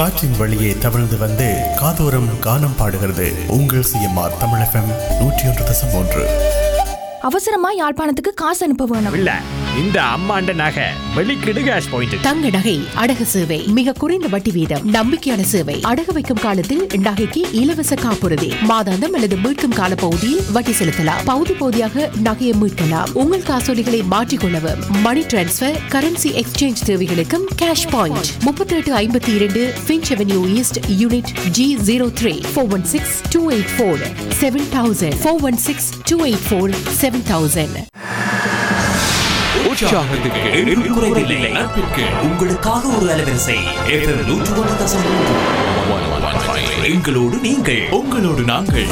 காற்றின் வழியே தவழ்ந்து வந்து காதோரம் கானம் பாடுகிறது உங்கள் சிஎம்ஆர் தமிழ் எஃப்எம் நூற்றி ஒன்று தசம் ஒன்று அவசரமா யாழ்ப்பாணத்துக்கு காசு அனுப்ப வேணும் இல்ல இந்த அம்மாண்ட நகை வெளிக்கிடு கேஷ் பாயிண்ட் தங்க நகை அடகு சேவை மிக குறைந்த வட்டி வீதம் நம்பிக்கையான சேவை அடகு வைக்கும் காலத்தில் நகைக்கு இலவச காப்புறுதி மாதாந்தம் அல்லது மீட்கும் கால பகுதியில் வட்டி செலுத்தலாம் பகுதி பகுதியாக நகையை மீட்கலாம் உங்கள் காசோலிகளை மாற்றிக்கொள்ளவும் மணி டிரான்ஸ்பர் கரன்சி எக்ஸ்சேஞ்ச் தேவைகளுக்கும் கேஷ் பாயிண்ட் முப்பத்தி எட்டு ஐம்பத்தி இரண்டு Finch avenue east unit G zero three four one six two eight four seven thousand four one six two eight four seven thousand உற்சாகத்துக்கு எண்ணில் குறைவில்லை. நட்பிற்கு உங்களுக்காக ஒரு அலைவரிசை FM நூற்று ஒன்று தசம் மூன்று. எங்களோடு நீங்கள் உங்களோடு நாங்கள்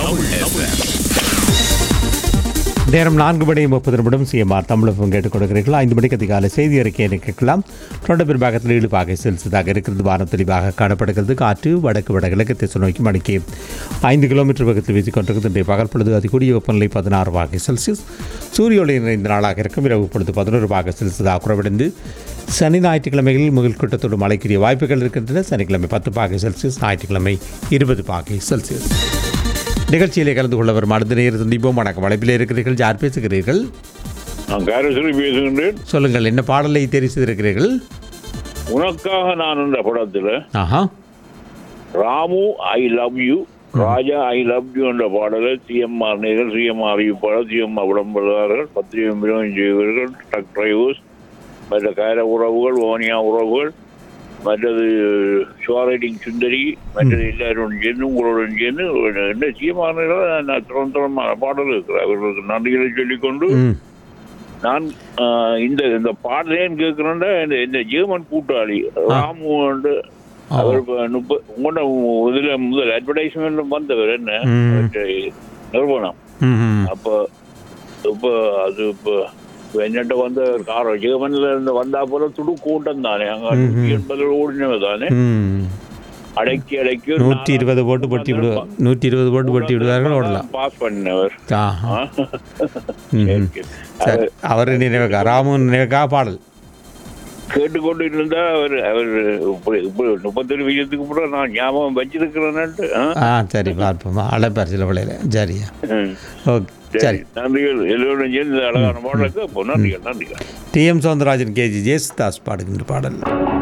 நேரம் நான்கு மணி முப்பது நிமிடம் சிஎம்ஆர் தமிழகம் கேட்டுக் கொடுக்கிறீர்கள் ஐந்து மணிக்கு அதிகாலை செய்தி அறிக்கையை கேட்கலாம் தொண்ட பிற்பாகத்தில் இழுபாக செல்சியஸாக இருக்கிறது வானம் தெளிவாக காணப்படுகிறது காற்று வடக்கு வடகிழக்கு திசை நோக்கி மணிக்கு ஐந்து கிலோமீட்டர் வேகத்தில் வீசிக் கொண்டிருக்கிறது இன்றைய பகல் பொழுது அதிகூடிய வெப்பநிலை பதினாறு பாகை செல்சியஸ் சூரிய ஒளி நிறைந்த நாளாக இருக்கும் இரவு பொழுது பதினோரு பாகை செல்சியஸாக குறைவடைந்து சனி ஞாயிற்றுக்கிழமைகளில் முகில் கூட்டத்தோடு மழைக்குரிய வாய்ப்புகள் இருக்கின்றன சனிக்கிழமை பத்து பாகை செல்சியஸ் ஞாயிற்றுக்கிழமை இருபது பாகை செல்சியஸ் நிகழ்ச்சியிலே கலந்து கொள்ள வரும் அடுத்த நேரம் சந்திப்போம் வணக்கம் அழைப்பில் இருக்கிறீர்கள் யார் பேசுகிறீர்கள் நான் காரேஸ்வரி பேசுகின்றேன் சொல்லுங்கள் என்ன பாடலை தெரிவு செய்திருக்கிறீர்கள் உனக்காக நான் என்ற படத்துல ஆஹா Ramu I love you Raja I love you என்ற பாடலை சிஎம்ஆர் நேர்கள் சிஎம்ஆர் அறிவிப்பாளர் சிஎம்ஆர் விளம்பரதாரர்கள் பத்திரிகை விநியோகம் செய்வர்கள் ட்ரக் டிரைவர்ஸ் மற்ற கயர உறவுகள் ஓனியா உறவுகள் மற்றது ஷுவாரைடிங் சுந்தரி மற்றது எல்லாரும் சேர்ந்து உங்களுடன் சேர்ந்து என்ன சிஎம்ஆர் நான் திறம் திறமான பாடல் இருக்கிறேன் அவர்களுக்கு நன்றிகளை சொல்லிக்கொண்டு ம் நான் ஆஹ், இந்த இந்த பாடலேன்னு கேட்கிறேன்டா இந்த இந்த ஜெர்மன் கூட்டாளி ராமு வந்து அவர் இப்ப முப்ப- உங்களோட இதுல முதல் அட்வர்டைஸ்மெண்ட் வந்தவர் என்ன ம். அவற்றை நிறுவனம் ம், ம். அப்ப இப்ப அது இப்ப இப்ப என்னட்ட வந்த காரோ ஜெர்மன்ல இருந்து வந்தா போல துடு கூட்டம் தானே அங்க என்பது ஓடினவ தானே ம். அடக்கி அடக்கி ஒரு நூற்றி இருபது போட்டு பொட்டி விடு நூற்றி இருபது போட்டு பொட்டி விடுவார்கள் ஓடலாம் பாஸ் பண்ணினவர் ஆஹா ம், ம். சரி அவர் நினைவுக்கா ராமு நினைவுக்கா பாடல் கேட்டுக்கொண்டு இருந்தா அவர் அவர் இப்படி இப்படி முப்பத்தொரு விஷயத்துக்கு கூட நான் ஞாபகம் வச்சிருக்கிறேன்ட்டு ஆ? ஆ சரி பார்ப்போம் அழைப்பார் சில பிள்ளையில சரியா ம். ஓகே சரி நன்றிகள் எல்லோரும் சேர்ந்து இந்த அழகான பாடலுக்கு அப்போ நன்றிகள் நன்றிகள் T M Soundararajan K J Yesudas பாடுகின்ற பாடல்